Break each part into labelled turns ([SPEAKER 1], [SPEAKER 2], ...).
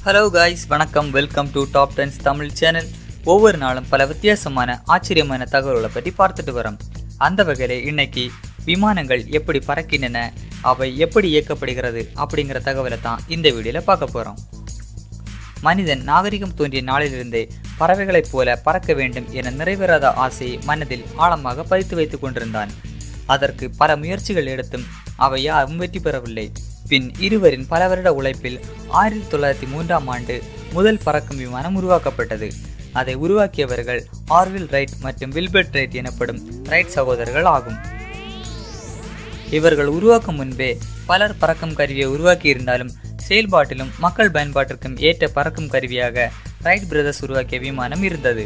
[SPEAKER 1] hello guys வணக்கம் welcome to top tens Tamil channel ஒவ்வொரு நாளும் பல வித்தியாசமான ஆச்சரியமான தகவல்களை பற்றி பார்த்துட்டு வரோம் அந்த வகையில் இன்னைக்கு விமானங்கள் எப்படி பறக்கின்றன அவை எப்படி இயக்கப்படுகிறது அப்படிங்கிற தகவலை தான் இந்த வீடியோவில் பார்க்க போகிறோம் மனிதன் நாகரிகம் தோன்றிய நாளிலிருந்தே பறவைகளைப் போல பறக்க வேண்டும் என நிறைவேறாத ஆசையை மனதில் ஆழமாக பதித்து வைத்துக் கொண்டிருந்தான் அதற்கு பல முயற்சிகள் எடுத்தும் அவை யாரும் வெற்றி பெறவில்லை பின் இருவரின் பல வருட உழைப்பில் ஆயிரத்தி தொள்ளாயிரத்தி மூன்றாம் ஆண்டு முதல் பறக்கும் விமானம் உருவாக்கப்பட்டது அதை உருவாக்கியவர்கள் ஆர்வில் ரைட் மற்றும் வில்பர்ட் ரைட் எனப்படும் ரைட் சகோதரர்கள் ஆகும் இவர்கள் உருவாக்கும் முன்பே பலர் பறக்கும் கருவியை உருவாக்கி இருந்தாலும் செயல்பாட்டிலும் மக்கள் பயன்பாட்டிற்கும் ஏற்ற பறக்கும் கருவியாக ரைட் பிரதர்ஸ் உருவாக்கிய விமானம் இருந்தது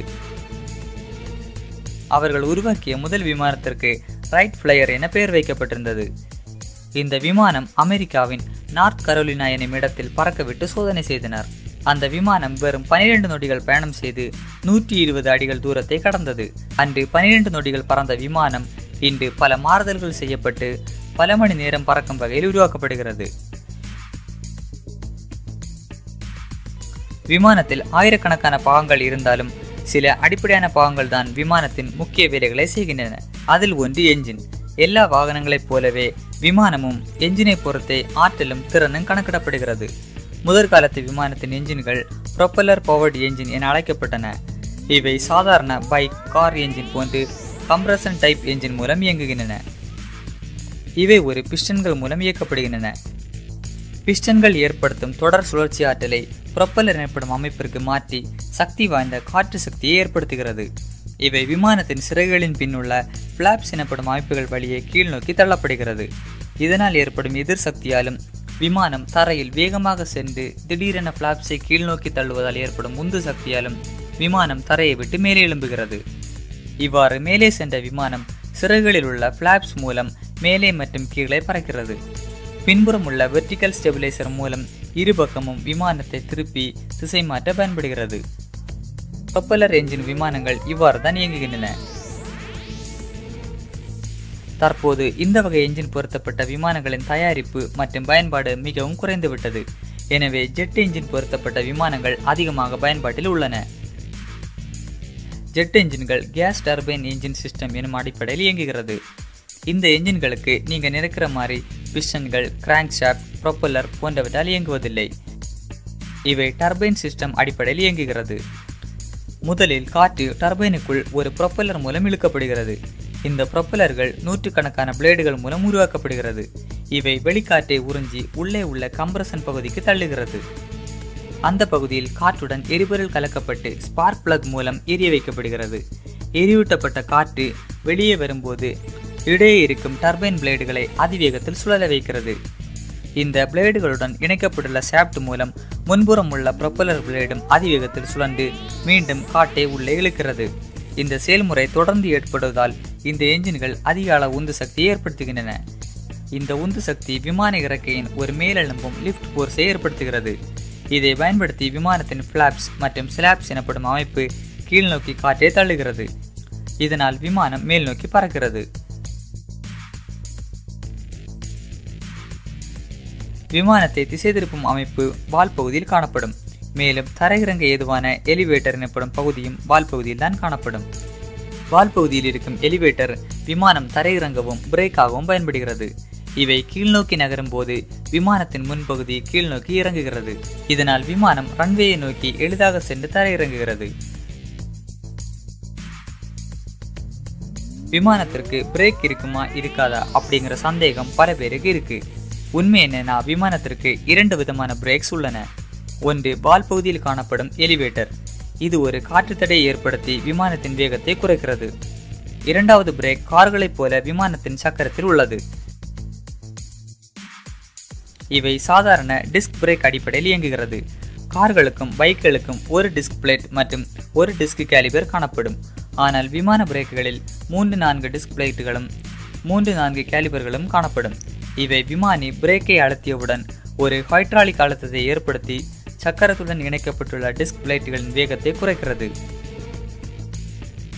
[SPEAKER 1] அவர்கள் உருவாக்கிய முதல் விமானத்திற்கு ரைட் ஃப்ளையர் என பெயர் வைக்கப்பட்டிருந்தது இந்த விமானம் அமெரிக்காவின் நார்த் கரோலினா எனும் இடத்தில் பறக்கவிட்டு சோதனை செய்தனர் அந்த விமானம் வெறும் பனிரெண்டு நொடிகள் பயணம் செய்து நூற்றி இருபது அடிகள் தூரத்தை கடந்தது அன்று பனிரெண்டு நொடிகள் பறந்த விமானம் இன்று பல மாறுதல்கள் செய்யப்பட்டு பல மணி நேரம் பறக்கும் வகையில் உருவாக்கப்படுகிறது விமானத்தில் ஆயிரக்கணக்கான பாகங்கள் இருந்தாலும் சில அடிப்படையான பாகங்கள் தான் விமானத்தின் முக்கிய வேலைகளை செய்கின்றன அதில் ஒன்று என்ஜின் எல்லா வாகனங்களைப் போலவே விமானமும் என்ஜினை பொறுத்தே ஆற்றலும் திறனும் கணக்கிடப்படுகிறது முதற்காலத்து விமானத்தின் என்ஜின்கள் ப்ரொப்பல்லர் பவர்டு என்ஜின் என அழைக்கப்பட்டன இவை சாதாரண பைக் கார் என்ஜின் போன்று கம்ப்ரஷன் டைப் என்ஜின் மூலம் இயங்குகின்றன இவை ஒரு பிஸ்டன்கள் மூலம் இயக்கப்படுகின்றன பிஸ்டன்கள் ஏற்படுத்தும் தொடர் சுழற்சி ஆற்றலை புரப்பல்லர் எனப்படும் அமைப்பிற்கு மாற்றி சக்தி வாய்ந்த காற்று சக்தியை ஏற்படுத்துகிறது இவை விமானத்தின் சிறகுகளின் பின்னுள்ள பிளாப்ஸ் எனப்படும் அமைப்புகள் வழியே கீழ் நோக்கி தள்ளப்படுகிறது இதனால் ஏற்படும் எதிர் சக்தியாலும் விமானம் தரையில் வேகமாக சென்று திடீரென பிளாப்ஸை கீழ் நோக்கி தள்ளுவதால் ஏற்படும் உந்து சக்தியாலும் விமானம் தரையை விட்டு மேலே எழும்புகிறது இவ்வாறு மேலே சென்ற விமானம் சிறகுகளில் உள்ள பிளாப்ஸ் மூலம் மேலே மற்றும் கீழே பறக்கிறது பின்புறம் உள்ள வெர்டிக்கல் ஸ்டெபிலைசர் மூலம் இருபக்கமும் விமானத்தை திருப்பி திசை மாற்ற பயன்படுகிறது ப்ரொப்பல்லர் என்ஜின் விமானங்கள் இவ்வாறு தான் இயங்குகின்றன தற்போது இந்த வகை என்ஜின் பொருத்தப்பட்ட விமானங்களின் தயாரிப்பு மற்றும் பயன்பாடு மிகவும் குறைந்துவிட்டது எனவே ஜெட் என்ஜின் பொருத்தப்பட்ட விமானங்கள் அதிகமாக பயன்பாட்டில் உள்ளன ஜெட் என்ஜின்கள் கேஸ் டர்பைன் என்ஜின் சிஸ்டம் எனும் அடிப்படையில் இயங்குகிறது இந்த என்ஜின்களுக்கு நீங்க நினைக்கிற மாதிரி பிஸ்டன்கள் கிராங்க் ஷாப்ட் ப்ரொப்பல்லர் போன்றவற்றால் இயங்குவதில்லை இவை டர்பைன் சிஸ்டம் அடிப்படையில் இயங்குகிறது முதலில் காற்று டர்பைனுக்குள் ஒரு ப்ரொப்பல்லர் மூலம் இழுக்கப்படுகிறது இந்த ப்ரொப்பல்லர்கள் நூற்றுக்கணக்கான பிளேடுகள் மூலம் உருவாக்கப்படுகிறது இவை வெளிக்காற்றை உறிஞ்சி உள்ளே உள்ள கம்ப்ரஷன் பகுதிக்கு தள்ளுகிறது அந்த பகுதியில் காற்றுடன் எரிபொருள் கலக்கப்பட்டு ஸ்பார்க் பிளக் மூலம் எரிய வைக்கப்படுகிறது எரியூட்டப்பட்ட காற்று வெளியே வரும்போது இடையே இருக்கும் டர்பைன் பிளேடுகளை அதிவேகத்தில் சுழல வைக்கிறது இந்த பிளேடுகளுடன் இணைக்கப்பட்டுள்ள ஷாப்ட் மூலம் முன்புறம் உள்ள ப்ரொப்பலர் பிளேடும் அதிவேகத்தில் சுழன்று மீண்டும் காட்டை உள்ளே இழுக்கிறது இந்த செயல்முறை தொடர்ந்து ஏற்படுவதால் இந்த என்ஜின்கள் அதிக அளவு உந்து சக்தியை ஏற்படுத்துகின்றன இந்த உந்து சக்தி விமான இறக்கையின் ஒரு மேலெழும்பும் லிஃப்ட் போர்ஸை ஏற்படுத்துகிறது இதை பயன்படுத்தி விமானத்தின் ஃபிளாப்ஸ் மற்றும் ஸ்லாப்ஸ் எனப்படும் அமைப்பு கீழ்நோக்கி காற்றை தள்ளுகிறது இதனால் விமானம் மேல் நோக்கி பறக்கிறது விமானத்தை திசை திருப்பும் அமைப்பு வால் பகுதியில் காணப்படும் மேலும் தரையிறங்க ஏதுவான எலிவேட்டர் எனப்படும் பகுதியும் வால் பகுதியில் தான் காணப்படும் வால் பகுதியில் இருக்கும் எலிவேட்டர் விமானம் தரையிறங்கவும் பிரேக்காகவும் பயன்படுகிறது இவை கீழ்நோக்கி நகரும் போது விமானத்தின் முன்பகுதி கீழ்நோக்கி இறங்குகிறது இதனால் விமானம் ரன்வேயை நோக்கி எளிதாக சென்று தரையிறங்குகிறது விமானத்திற்கு பிரேக் இருக்குமா இருக்காதா அப்படிங்கிற சந்தேகம் பல பேருக்கு இருக்கு உண்மை என்னன்னா விமானத்திற்கு இரண்டு விதமான பிரேக்ஸ் உள்ளன ஒன்று வால் பகுதியில் காணப்படும் எலிவேட்டர் இது ஒரு காற்று தடையை ஏற்படுத்தி விமானத்தின் வேகத்தை குறைக்கிறது இரண்டாவது பிரேக் கார்களைப் போல விமானத்தின் சக்கரத்தில் உள்ளது இவை சாதாரண டிஸ்க் பிரேக் அடிப்படையில் இயங்குகிறது கார்களுக்கும் பைக்குகளுக்கும் ஒரு டிஸ்க் பிளேட் மற்றும் ஒரு டிஸ்க் கேலிபர் காணப்படும் ஆனால் விமான பிரேக்குகளில் மூன்று நான்கு டிஸ்க் பிளேட்டுகளும் மூன்று நான்கு கேலிபர்களும் காணப்படும் இவை விமானி பிரேக்கை அழுத்தியவுடன் ஒரு ஹைட்ராலிக் அழுத்தத்தை ஏற்படுத்தி சக்கரத்துடன் இணைக்கப்பட்டுள்ள டிஸ்க் பிளேட்டுகளின் வேகத்தை குறைக்கிறது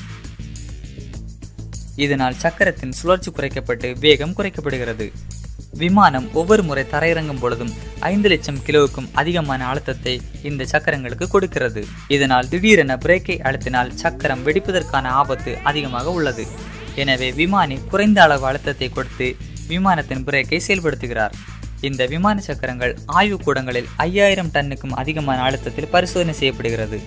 [SPEAKER 1] இதனால் சக்கரத்தின் சுழற்சி குறைக்கப்பட்டு வேகம் குறைக்கப்படுகிறது விமானம் ஒவ்வொரு முறை தரையிறங்கும் பொழுதும் ஐந்து லட்சம் கிலோவுக்கும் அதிகமான அழுத்தத்தை இந்த சக்கரங்களுக்கு கொடுக்கிறது இதனால் திடீரென பிரேக்கை அழுத்தினால் சக்கரம் வெடிப்பதற்கான ஆபத்து அதிகமாக உள்ளது எனவே விமானி குறைந்த அளவு அழுத்தத்தை கொடுத்து விமானத்தின் பிரேக்கை செயல்படுத்துகிறார் இந்த விமான சக்கரங்கள் ஆய்வு கூடங்களில் ஐயாயிரம் டன்னுக்கும் அதிகமான அழுத்தத்தில் பரிசோதனை செய்யப்படுகிறது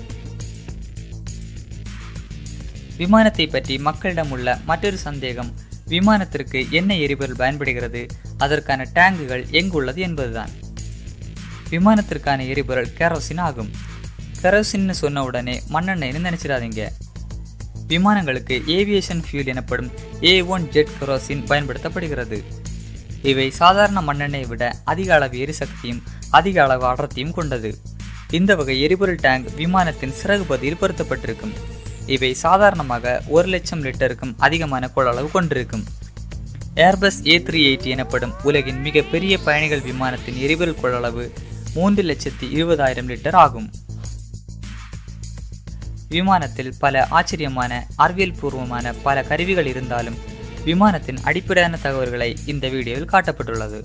[SPEAKER 1] விமானத்தை பற்றி மக்களிடம் உள்ள மற்றொரு சந்தேகம் விமானத்திற்கு என்ன எரிபொருள் பயன்படுகிறது அதற்கான டேங்குகள் எங்குள்ளது என்பதுதான் விமானத்திற்கான எரிபொருள் கேரோசின் ஆகும் கெரோசின்னு சொன்ன உடனே மண்ணெண்ணெய்னு நினைச்சிடாதீங்க விமானங்களுக்கு ஏவியேஷன் ஃபியூல் எனப்படும் ஏ ஒன் ஜெட் கெரோசின் பயன்படுத்தப்படுகிறது இவை சாதாரண மண்ணெண்ணெயை விட அதிக அளவு எரிசக்தியும் அதிக அளவு அடர்த்தியும் கொண்டது இந்த வகை எரிபொருள் டேங்க் விமானத்தின் சிறகு பகுதியில் பொருத்தப்பட்டிருக்கும் இவை சாதாரணமாக ஒரு லட்சம் லிட்டருக்கும் அதிகமான கொள்ளளவு கொண்டிருக்கும் ஏர்பஸ் ஏ த்ரீ எயிட்டி எனப்படும் உலகின் மிக பெரிய பயணிகள் விமானத்தின் எரிபொருள் கொள்ளளவு மூன்று லட்சத்தி இருபதாயிரம் லிட்டர் ஆகும் விமானத்தில் பல ஆச்சரியமான அறிவியல் பூர்வமான பல கருவிகள் இருந்தாலும் விமானத்தின் அடிப்படையான தகவல்களை இந்த வீடியோவில் காட்டப்பட்டுள்ளது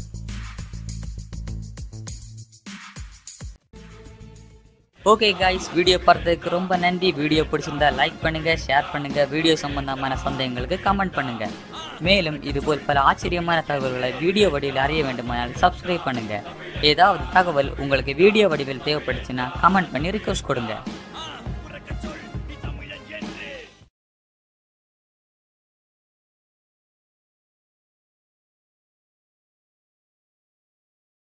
[SPEAKER 1] ஓகே காய்ஸ் வீடியோ பார்த்ததுக்கு ரொம்ப நன்றி வீடியோ பிடிச்சிருந்தா லைக் பண்ணுங்க ஷேர் பண்ணுங்க வீடியோ சம்பந்தமான சந்தேகங்களுக்கு கமெண்ட் பண்ணுங்க மேலும் இதுபோல் பல ஆச்சரியமான தகவல்களை வீடியோ வடிவில் அறிய வேண்டுமானால் சப்ஸ்கிரைப் பண்ணுங்க ஏதாவது தகவல் உங்களுக்கு வீடியோ வடிவில் தேவைப்படுச்சுன்னா கமெண்ட் பண்ணி ரிக்வஸ்ட் கொடுங்க